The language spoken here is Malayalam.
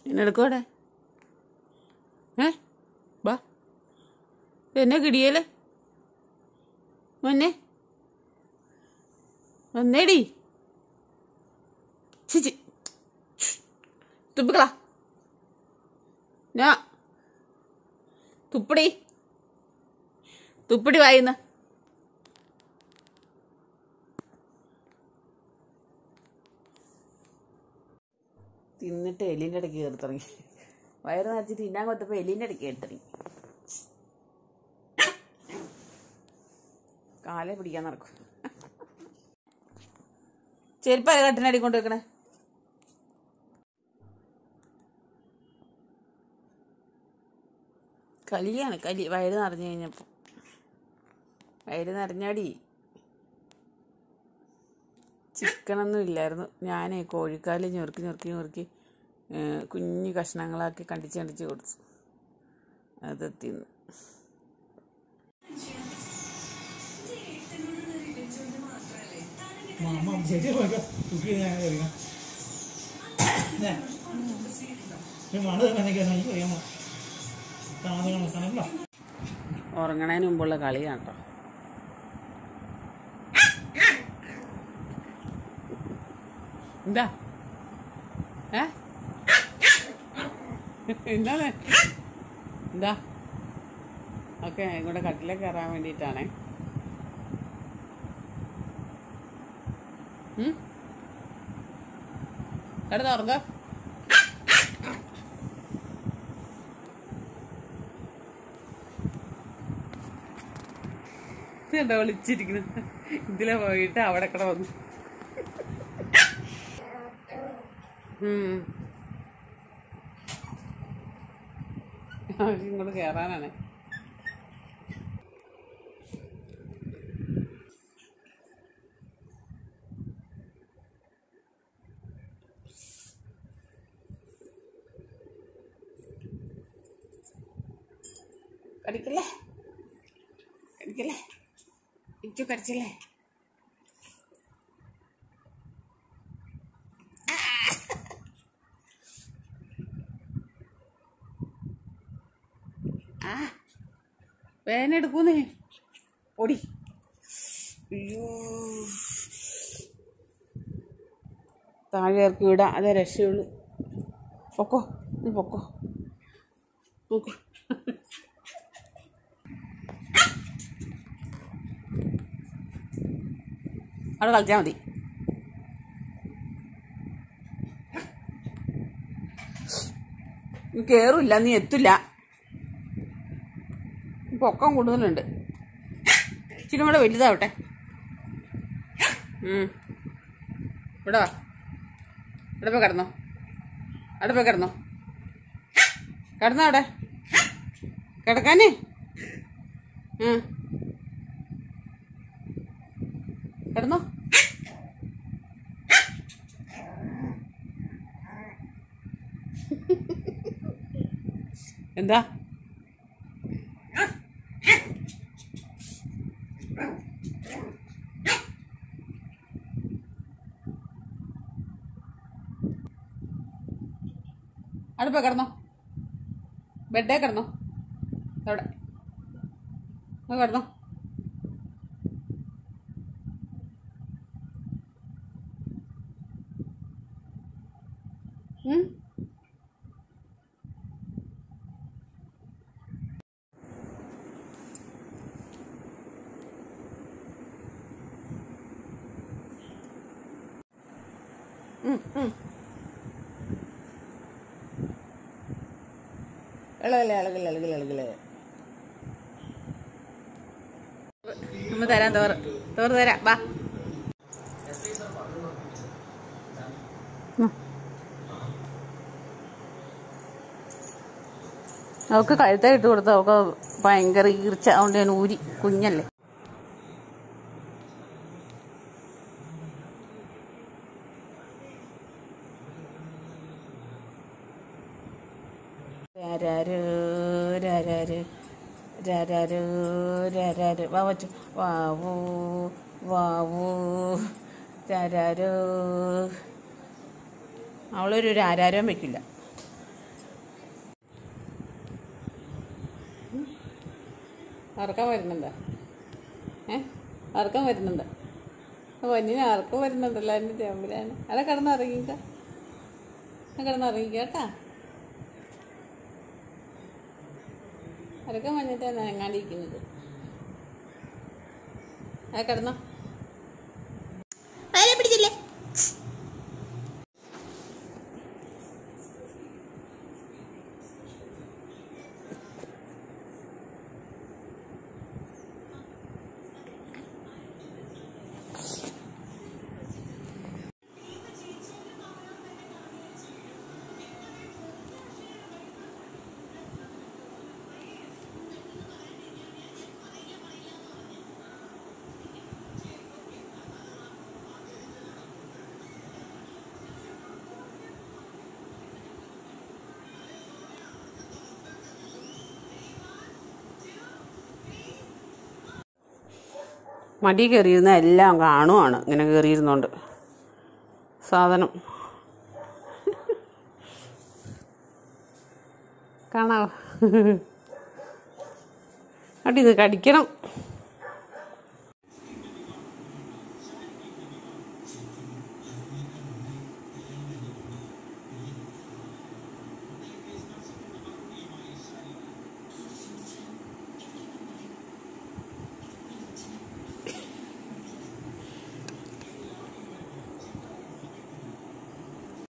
എന്നെടുക്കോടെ ഏ വാ എന്നെ കിടിയല്ലേ മോനെ വന്നേടി ചിച്ചി തുപ്പിക്കളാ ഞാ തുപ്പടി തുപ്പടി വായിന്ന് തിന്നിട്ട് എലിൻ്റെ ഇടയ്ക്ക് കയറി തുടങ്ങി വയറ് നിറച്ച് തിന്നാൻ കൊത്തപ്പോൾ എലിൻ്റെ ഇടയ്ക്ക് കയറി തുടങ്ങി കാലെ പിടിക്കാൻ നടക്കും ചെരുപ്പ കട്ടിനടി കൊണ്ട് വെക്കണേ കലിയാണ് കലി വയറ് നിറഞ്ഞു കഴിഞ്ഞപ്പോൾ വയറ് നിറഞ്ഞാടി ചിക്കനൊന്നും ഇല്ലായിരുന്നു ഞാൻ കോഴിക്കാല് ഞുറുക്കി ഞുറുക്കി ഞുറുക്കി ഏ, കുഞ്ഞു കഷ്ണങ്ങളാക്കി കണ്ടിച്ച് കണ്ടിച്ച് കൊടുത്തു അത് തിന്നു മാമ ശരി പോയിക്കോ കുക്കി ഞാൻ കഴിക്കാം മണ കണക്കാണ് എനിക്ക് അറിയാമോ താമസം കണക്കാണല്ലോ ഉറങ്ങണതിന് മുമ്പുള്ള കളിയാണ് കേട്ടോ എന്താ ഏ എന്താണ് എന്താ ഓക്കെ ഇങ്ങോട്ട് കട്ടിലേക്ക് കയറാൻ വേണ്ടിയിട്ടാണേ ഉം? കിടന്ന് ഉറങ്ങ എന്താ വിളിച്ചിരിക്കണ ഇതിലെ പോയിട്ട് അവിടെ കട വന്നു ഉം. അവർക്ക് ഇങ്ങോട്ട് കയറാനാണ് കടിക്കല്ലേ കടിക്കല്ലേ ഇച്ചു കടിച്ചില്ലേ ആ വേനെടുക്കൂന്നേ ഓടി അയ്യോ താഴെ ഇറക്കി വിടാം അതേ രക്ഷയുള്ളൂ പൊക്കോ നീ പൊക്കോ പൊക്കോ അവിടെ കളിച്ചാൽ മതി നീ കേറില്ല നീ എത്തില്ല പൊക്കം കൂടുതലുണ്ട് ഇച്ചിരി കൂടെ വലുതാവട്ടെ ഉം. ഇവിടെ വാ ഇവിടെ പോയി കിടന്നോ അവിടെ പോയി കിടന്നോ കിടന്നോ അവിടെ കിടക്കാനേ ഉം. കിടന്നോ എന്താ അവിടെ പോയി കിടന്നോ ബെഡേ കിടന്നോ അവിടെ അവിടെ കിടന്നോ ഉം? ഉം, ഉം. ഇളകില്ല ഇളകില്ല ഇളകില്ല ഇളകില്ല നമ്മ തരാം തോറ് തോറ് തരാം വാ ഉം. അവൾക്ക് കഴുത്ത ഇട്ട് കൊടുത്ത അവൾക്ക് ഭയങ്കര ഈർച്ച അതുകൊണ്ട് ഞാൻ ഊരി കുഞ്ഞല്ലേ രാരാര് രാരാര് രാരാര് രാരാര് വാ വച്ചു വാവൂ വാവൂ രാരാര് അവളൊരു രാരാരം വെക്കില്ല ഉറക്കം വരുന്നുണ്ടോ ഏ ഉറക്കം വരുന്നുണ്ടോ പൊന്നിന് ഉറക്കം വരുന്നുണ്ടല്ലോ എൻ്റെ ചെമ്പിലാണ് അവിടെ കിടന്ന് ഇറങ്ങിക്ക കിടന്ന് ഇറങ്ങിക്ക കേട്ടാ ഉറക്കം വന്നിട്ടാണ് എങ്ങാണ്ടിരിക്കുന്നത് അത് കിടന്നോ ആരെ പിടിച്ചില്ലേ മടി കയറിയിരുന്ന എല്ലാം കാണുവാണ് ഇങ്ങനെ കയറിയിരുന്നോണ്ട് സാധനം കാണാവോ അടി ഇത് കടിക്കണം